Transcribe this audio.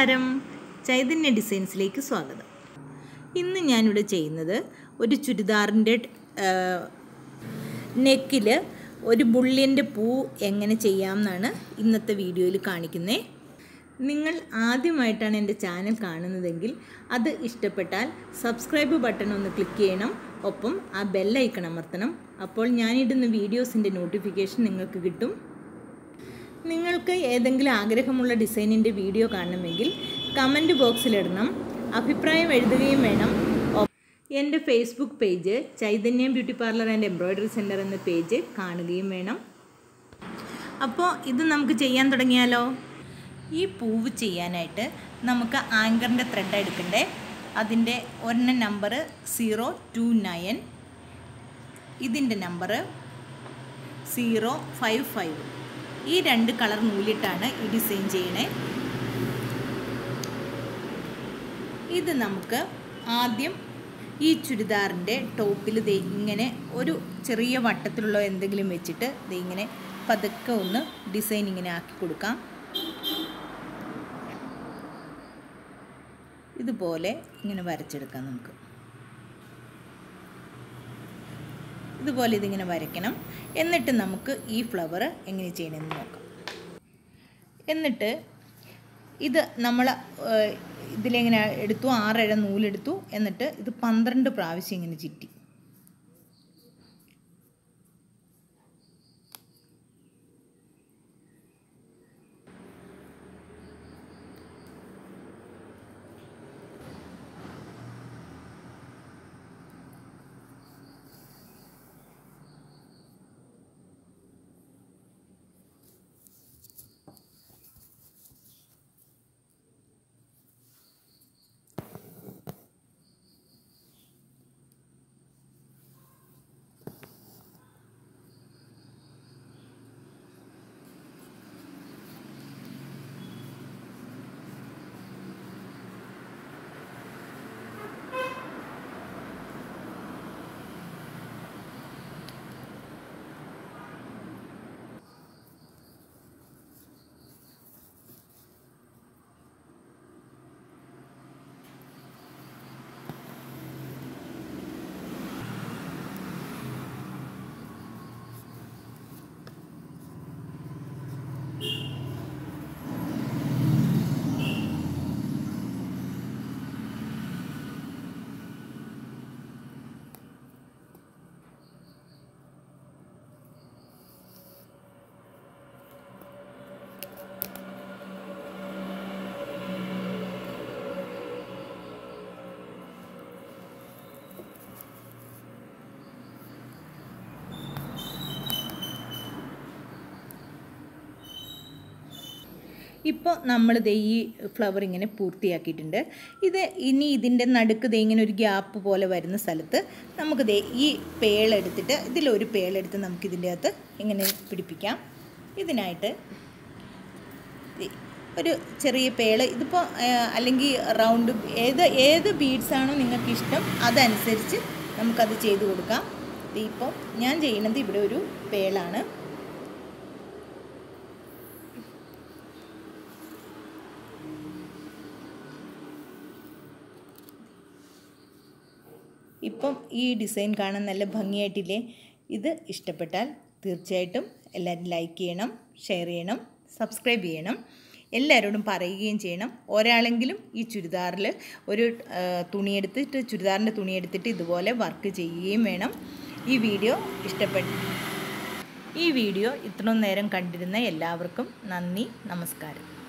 നമസ്കാരം ചൈതന്യ ഡിസൈൻസിലേക്ക് സ്വാഗതം ഇന്ന് ഞാനിവിടെ ചെയ്യുന്നത് ഒരു ചുരിദാറിൻ്റെ നെക്കിൽ ഒരു ബുള്ളിൻ്റെ പൂ എങ്ങനെ ചെയ്യാമെന്നാണ് ഇന്നത്തെ വീഡിയോയിൽ കാണിക്കുന്നത് നിങ്ങൾ ആദ്യമായിട്ടാണ് എൻ്റെ ചാനൽ കാണുന്നതെങ്കിൽ അത് ഇഷ്ടപ്പെട്ടാൽ സബ്സ്ക്രൈബ് ബട്ടൺ ഒന്ന് ക്ലിക്ക് ചെയ്യണം ഒപ്പം ആ ബെല്ലൈക്കൺ അമർത്തണം അപ്പോൾ ഞാനിടുന്ന വീഡിയോസിൻ്റെ നോട്ടിഫിക്കേഷൻ നിങ്ങൾക്ക് കിട്ടും നിങ്ങൾക്ക് ഏതെങ്കിലും ആഗ്രഹമുള്ള ഡിസൈനിൻ്റെ വീഡിയോ കാണണമെങ്കിൽ കമൻറ്റ് ബോക്സിലിടണം അഭിപ്രായം എഴുതുകയും വേണം ഒ- എൻ്റെ Facebook page Chaitanya beauty parlour and embroidery centre എന്ന പേജ് കാണുകയും വേണം അപ്പോൾ ഇത് നമുക്ക് ചെയ്യാൻ തുടങ്ങിയാലോ ഈ പൂവ് ചെയ്യാനായിട്ട് നമുക്ക് ആങ്കറിൻ്റെ ത്രെഡ് എടുക്കണ്ടേ അതിൻ്റെ ഒരെണ്ണം നമ്പർ സീറോ ടു നയൻ ഇതിൻ്റെ നമ്പർ സീറോ ഫൈവ് ഫൈവ് ഈ രണ്ട് കളർ നൂലിട്ടാണ് ഈ ഡിസൈൻ ചെയ്യണേ ഇത് നമുക്ക് ആദ്യം ഈ ചുരിദാറിൻ്റെ ടോപ്പിൽ ദേ ഇങ്ങനെ ഒരു ചെറിയ വട്ടത്തിലുള്ള എന്തെങ്കിലും വെച്ചിട്ട് ദേ ഇങ്ങനെ പതുക്കെ ഒന്ന് ഡിസൈൻ ഇങ്ങനെ ആക്കി കൊടുക്കാം ഇതുപോലെ ഇങ്ങനെ വരച്ചെടുക്കാം നമുക്ക് ഇതുപോലെ ഇതിങ്ങനെ വരയ്ക്കണം എന്നിട്ട് നമുക്ക് ഈ ഫ്ലവർ എങ്ങനെ ചെയ്യണമെന്ന് നോക്കാം എന്നിട്ട് ഇത് നമ്മൾ ഇതിലെങ്ങനെ എടുത്തു ആറഴ നൂലെടുത്തു എന്നിട്ട് ഇത് പന്ത്രണ്ട് പ്രാവശ്യം ഇങ്ങനെ ചുറ്റി ഇപ്പോൾ നമ്മൾ ദേ ഈ ഫ്ലവർ ഇങ്ങനെ പൂർത്തിയാക്കിയിട്ടുണ്ട് ഇത് ഇനി ഇതിൻ്റെ നടുക്ക് ദേ ഇങ്ങനെ ഒരു ഗ്യാപ്പ് പോലെ വരുന്ന സ്ഥലത്ത് നമുക്ക് ദേ ഈ പേളെടുത്തിട്ട് ഇതിലൊരു പേളെടുത്ത് നമുക്ക് ഇതിൻ്റെ അകത്ത് ഇങ്ങനെ പിടിപ്പിക്കാം ഇതിനായിട്ട് ദേ ഒരു ചെറിയ പേള് ഇതിപ്പോൾ അല്ലെങ്കിൽ റൗണ്ട് ഏത് ഏത് ബീഡ്സാണോ നിങ്ങൾക്ക് ഇഷ്ടം അതനുസരിച്ച് നമുക്കത് ചെയ്ത് കൊടുക്കാം ദേ ഇപ്പോൾ ഞാൻ ചെയ്യുന്നത് ഇവിടെ ഒരു പേളാണ് ഇപ്പം ഈ ഡിസൈൻ കാണാൻ നല്ല ഭംഗിയായിട്ടില്ലേ ഇത് ഇഷ്ടപ്പെട്ടാൽ തീർച്ചയായിട്ടും എല്ലാവരും ലൈക്ക് ചെയ്യണം ഷെയർ ചെയ്യണം സബ്സ്ക്രൈബ് ചെയ്യണം എല്ലാവരോടും പറയുകയും ചെയ്യണം ഒരാളെങ്കിലും ഈ ചുരിദാറിൽ ഒരു ആ, തുണിയെടുത്തിട്ട് ചുരിദാറിൻ്റെ തുണിയെടുത്തിട്ട് ഇതുപോലെ വർക്ക് ചെയ്യുകയും വേണം ഈ വീഡിയോ ഇഷ്ടപ്പെട്ടു ഈ വീഡിയോ ഇത്രയും നേരം കണ്ടിരുന്ന എല്ലാവർക്കും നന്ദി നമസ്കാരം